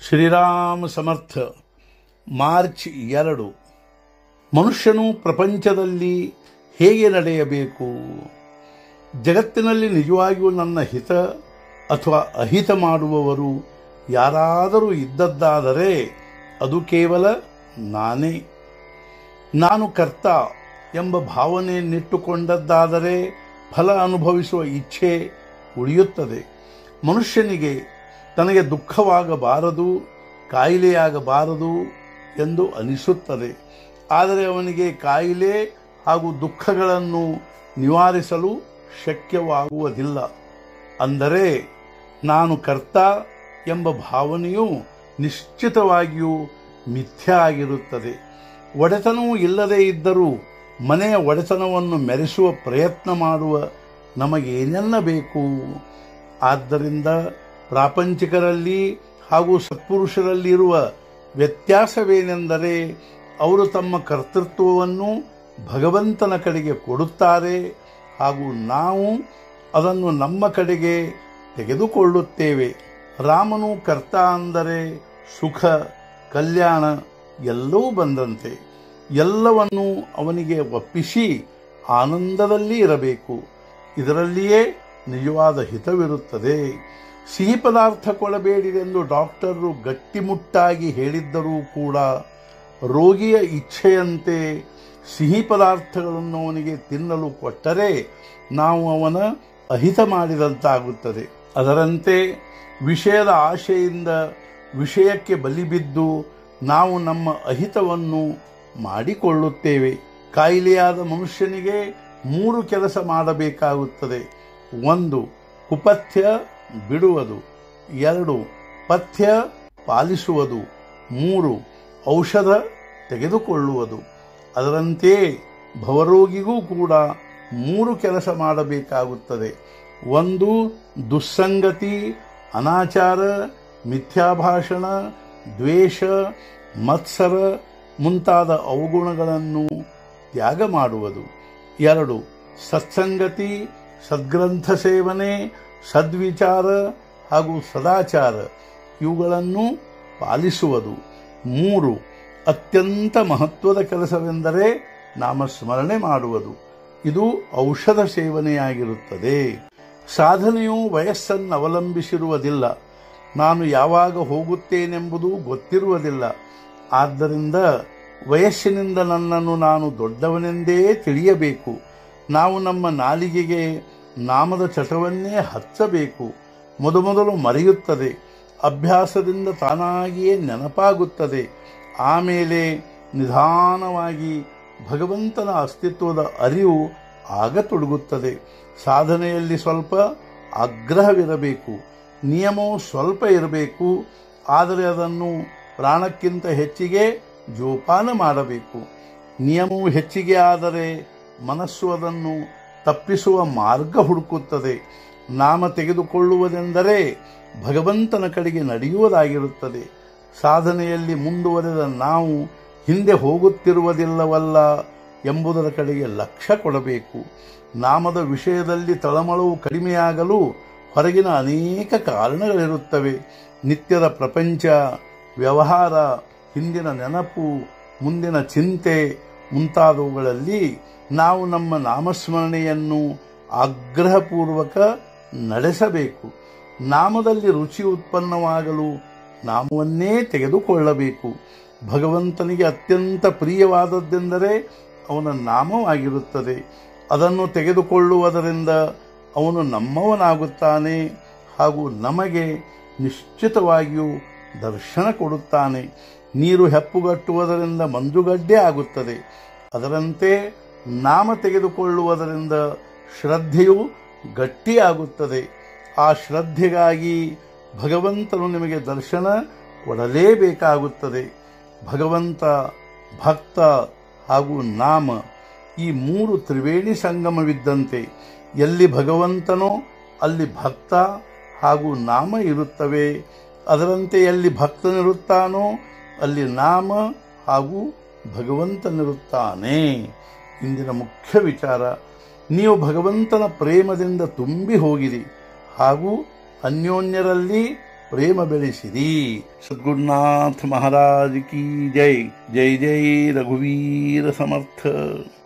ಶ್ರೀರಾಮ ಸಮರ್ಥ March ಎರಡು ಮನುಷ್ಯನು ಪ್ರಪಂಚದಲ್ಲಿ ಹೇಗೆ ನಡೆಯಬೇಕು ಜಗತ್ತಿನಲ್ಲಿ ನಿಜವಾಗಿಯೂ ನನ್ನ ಹಿತ ಅಥವಾ ಅಹಿತ ಮಾಡುವವರು ಯಾರಾದರೂ ಇದ್ದದ್ದಾದರೆ ಅದು ಕೇವಲ ನಾನೇ ನಾನು ಕರ್ತ ಎಂಬ ಭಾವನೆಯನ್ನಿಟ್ಟುಕೊಂಡದ್ದಾದರೆ ಫಲ ಅನುಭವಿಸುವ ಇಚ್ಛೆ ಉಳಿಯುತ್ತದೆ ಮನುಷ್ಯನಿಗೆ ತನಗೆ ದುಃಖವಾಗಬಾರದು ಕಾಯಿಲೆಯಾಗಬಾರದು ಎಂದು ಅನಿಸುತ್ತದೆ ಆದರೆ ಅವನಿಗೆ ಕಾಯಿಲೆ ಹಾಗೂ ದುಃಖಗಳನ್ನು ನಿವಾರಿಸಲು ಶಕ್ಯವಾಗುವುದಿಲ್ಲ ಅಂದರೆ ನಾನು ಕರ್ತ ಎಂಬ ಭಾವನೆಯು ನಿಶ್ಚಿತವಾಗಿಯೂ ಮಿಥ್ಯ ಆಗಿರುತ್ತದೆ ಒಡೆತನವೂ ಇಲ್ಲದೇ ಇದ್ದರೂ ಮನೆಯ ಒಡೆತನವನ್ನು ಮೆರೆಸುವ ಪ್ರಯತ್ನ ಮಾಡುವ ನಮಗೇನೆಲ್ಲ ಬೇಕು ಆದ್ದರಿಂದ ಪ್ರಾಪಂಚಿಕರಲ್ಲಿ ಹಾಗೂ ಸತ್ಪುರುಷರಲ್ಲಿರುವ ವ್ಯತ್ಯಾಸವೇನೆಂದರೆ ಅವರು ತಮ್ಮ ಕರ್ತೃತ್ವವನ್ನು ಭಗವಂತನ ಕಡೆಗೆ ಕೊಡುತ್ತಾರೆ ಹಾಗೂ ನಾವು ಅದನ್ನು ನಮ್ಮ ಕಡೆಗೆ ತೆಗೆದುಕೊಳ್ಳುತ್ತೇವೆ ರಾಮನು ಕರ್ತ ಅಂದರೆ ಸುಖ ಕಲ್ಯಾಣ ಎಲ್ಲವೂ ಬಂದಂತೆ ಎಲ್ಲವನ್ನೂ ಅವನಿಗೆ ಒಪ್ಪಿಸಿ ಆನಂದದಲ್ಲಿ ಇರಬೇಕು ಇದರಲ್ಲಿಯೇ ನಿಜವಾದ ಹಿತವಿರುತ್ತದೆ ಸಿಹಿ ಪದಾರ್ಥ ಕೊಡಬೇಡಿರೆಂದು ಡಾಕ್ಟರು ಗಟ್ಟಿಮುಟ್ಟಾಗಿ ಹೇಳಿದ್ದರೂ ಕೂಡ ರೋಗಿಯ ಇಚ್ಛೆಯಂತೆ ಸಿಹಿ ಪದಾರ್ಥಗಳನ್ನು ಅವನಿಗೆ ತಿನ್ನಲು ಕೊಟ್ಟರೆ ನಾವು ಅವನ ಅಹಿತ ಮಾಡಿದಂತಾಗುತ್ತದೆ ಅದರಂತೆ ವಿಷಯದ ಆಶೆಯಿಂದ ವಿಷಯಕ್ಕೆ ಬಲಿಬಿದ್ದು ನಾವು ನಮ್ಮ ಅಹಿತವನ್ನು ಮಾಡಿಕೊಳ್ಳುತ್ತೇವೆ ಕಾಯಿಲೆಯಾದ ಮನುಷ್ಯನಿಗೆ ಮೂರು ಕೆಲಸ ಮಾಡಬೇಕಾಗುತ್ತದೆ ಒಂದು ಕುಪಥ್ಯ ಬಿಡುವುದು ಎರಡು ಪಥ್ಯ ಪಾಲಿಸುವುದು ಮೂರು ಔಷಧ ತೆಗೆದುಕೊಳ್ಳುವುದು ಅದರಂತೆಯೇ ಭವರೋಗಿಗೂ ಕೂಡ ಮೂರು ಕೆಲಸ ಮಾಡಬೇಕಾಗುತ್ತದೆ ಒಂದು ದುಸ್ಸಂಗತಿ ಅನಾಚಾರ ಮಿಥ್ಯಾಭಾಷಣ ದ್ವೇಷ ಮತ್ಸರ ಮುಂತಾದ ಅವಗುಣಗಳನ್ನು ತ್ಯಾಗ ಮಾಡುವುದು ಎರಡು ಸತ್ಸಂಗತಿ ಸದ್ಗ್ರಂಥ ಸೇವನೆ ಸದ್ವಿಚಾರ ಹಾಗೂ ಸದಾಚಾರ ಇವುಗಳನ್ನು ಪಾಲಿಸುವುದು ಮೂರು ಅತ್ಯಂತ ಮಹತ್ವದ ಕೆಲಸವೆಂದರೆ ನಾಮಸ್ಮರಣೆ ಮಾಡುವುದು ಇದು ಔಷಧ ಸೇವನೆಯಾಗಿರುತ್ತದೆ ಸಾಧನೆಯು ವಯಸ್ಸನ್ನು ಅವಲಂಬಿಸಿರುವುದಿಲ್ಲ ನಾನು ಯಾವಾಗ ಹೋಗುತ್ತೇನೆಂಬುದು ಗೊತ್ತಿರುವುದಿಲ್ಲ ಆದ್ದರಿಂದ ವಯಸ್ಸಿನಿಂದ ನನ್ನನ್ನು ನಾನು ದೊಡ್ಡವನೆಂದೇ ತಿಳಿಯಬೇಕು ನಾವು ನಮ್ಮ ನಾಲಿಗೆಗೆ ನಾಮದ ಚಟವನ್ನೇ ಹಚ್ಚಬೇಕು ಮೊದಮೊದಲು ಮರೆಯುತ್ತದೆ ಅಭ್ಯಾಸದಿಂದ ತಾನಾಗಿಯೇ ನೆನಪಾಗುತ್ತದೆ ಆಮೇಲೆ ನಿಧಾನವಾಗಿ ಭಗವಂತನ ಅಸ್ತಿತ್ವದ ಅರಿವು ಆಗತೊಡಗುತ್ತದೆ ಸಾಧನೆಯಲ್ಲಿ ಸ್ವಲ್ಪ ಆಗ್ರಹವಿರಬೇಕು ನಿಯಮವು ಸ್ವಲ್ಪ ಇರಬೇಕು ಆದರೆ ಅದನ್ನು ಪ್ರಾಣಕ್ಕಿಂತ ಹೆಚ್ಚಿಗೆ ಜೋಪಾನ ಮಾಡಬೇಕು ನಿಯಮವು ಹೆಚ್ಚಿಗೆ ಆದರೆ ಮನಸ್ಸು ಅದನ್ನು ತಪ್ಪಿಸುವ ಮಾರ್ಗ ಹುಡುಕುತ್ತದೆ ನಾಮ ತೆಗೆದುಕೊಳ್ಳುವುದೆಂದರೆ ಭಗವಂತನ ಕಡೆಗೆ ನಡೆಯುವುದಾಗಿರುತ್ತದೆ ಸಾಧನೆಯಲ್ಲಿ ಮುಂದುವರೆದ ನಾವು ಹಿಂದೆ ಹೋಗುತ್ತಿರುವುದಿಲ್ಲವಲ್ಲ ಎಂಬುದರ ಕಡೆಗೆ ಲಕ್ಷ್ಯ ಕೊಡಬೇಕು ನಾಮದ ವಿಷಯದಲ್ಲಿ ತಳಮಳವು ಕಡಿಮೆಯಾಗಲು ಹೊರಗಿನ ಅನೇಕ ಕಾರಣಗಳಿರುತ್ತವೆ ನಿತ್ಯದ ಪ್ರಪಂಚ ವ್ಯವಹಾರ ಹಿಂದಿನ ನೆನಪು ಮುಂದಿನ ಚಿಂತೆ ಮುಂತಾದವುಗಳಲ್ಲಿ ನಾವು ನಮ್ಮ ನಾಮಸ್ಮರಣೆಯನ್ನು ಆಗ್ರಹಪೂರ್ವಕ ನಡೆಸಬೇಕು ನಾಮದಲ್ಲಿ ರುಚಿ ಉತ್ಪನ್ನವಾಗಲು ನಾಮವನ್ನೇ ತೆಗೆದುಕೊಳ್ಳಬೇಕು ಭಗವಂತನಿಗೆ ಅತ್ಯಂತ ಪ್ರಿಯವಾದದ್ದೆಂದರೆ ಅವನ ನಾಮವಾಗಿರುತ್ತದೆ ಅದನ್ನು ತೆಗೆದುಕೊಳ್ಳುವುದರಿಂದ ಅವನು ನಮ್ಮವನಾಗುತ್ತಾನೆ ಹಾಗೂ ನಮಗೆ ನಿಶ್ಚಿತವಾಗಿಯೂ ದರ್ಶನ ಕೊಡುತ್ತಾನೆ ನೀರು ಹೆಪ್ಪುಗಟ್ಟುವುದರಿಂದ ಮಂಜುಗಡ್ಡೆ ಆಗುತ್ತದೆ ಅದರಂತೆ ನಾಮ ತೆಗೆದುಕೊಳ್ಳುವುದರಿಂದ ಶ್ರದ್ಧೆಯು ಗಟ್ಟಿಯಾಗುತ್ತದೆ ಆ ಶ್ರದ್ಧೆಗಾಗಿ ಭಗವಂತನು ನಿಮಗೆ ದರ್ಶನ ಕೊಡಲೇಬೇಕಾಗುತ್ತದೆ ಭಗವಂತ ಭಕ್ತ ಹಾಗೂ ನಾಮ ಈ ಮೂರು ತ್ರಿವೇಣಿ ಸಂಗಮವಿದ್ದಂತೆ ಎಲ್ಲಿ ಭಗವಂತನೋ ಅಲ್ಲಿ ಭಕ್ತ ಹಾಗೂ ನಾಮ ಇರುತ್ತವೆ ಅದರಂತೆ ಎಲ್ಲಿ ಭಕ್ತನಿರುತ್ತಾನೋ ಅಲ್ಲಿ ನಾಮ ಹಾಗೂ ಭಗವಂತನಿರುತ್ತಾನೆ ಇಂದಿನ ಮುಖ್ಯ ವಿಚಾರ ನೀವು ಭಗವಂತನ ಪ್ರೇಮದಿಂದ ತುಂಬಿ ಹೋಗಿರಿ ಹಾಗೂ ಅನ್ಯೋನ್ಯರಲ್ಲಿ ಪ್ರೇಮ ಬೆಳೆಸಿರಿ ಸದ್ಗುರುನಾಥ ಮಹಾರಾಜ್ ಕಿ ಜೈ ಜೈ ಜೈ ರಘುವೀರ ಸಮರ್ಥ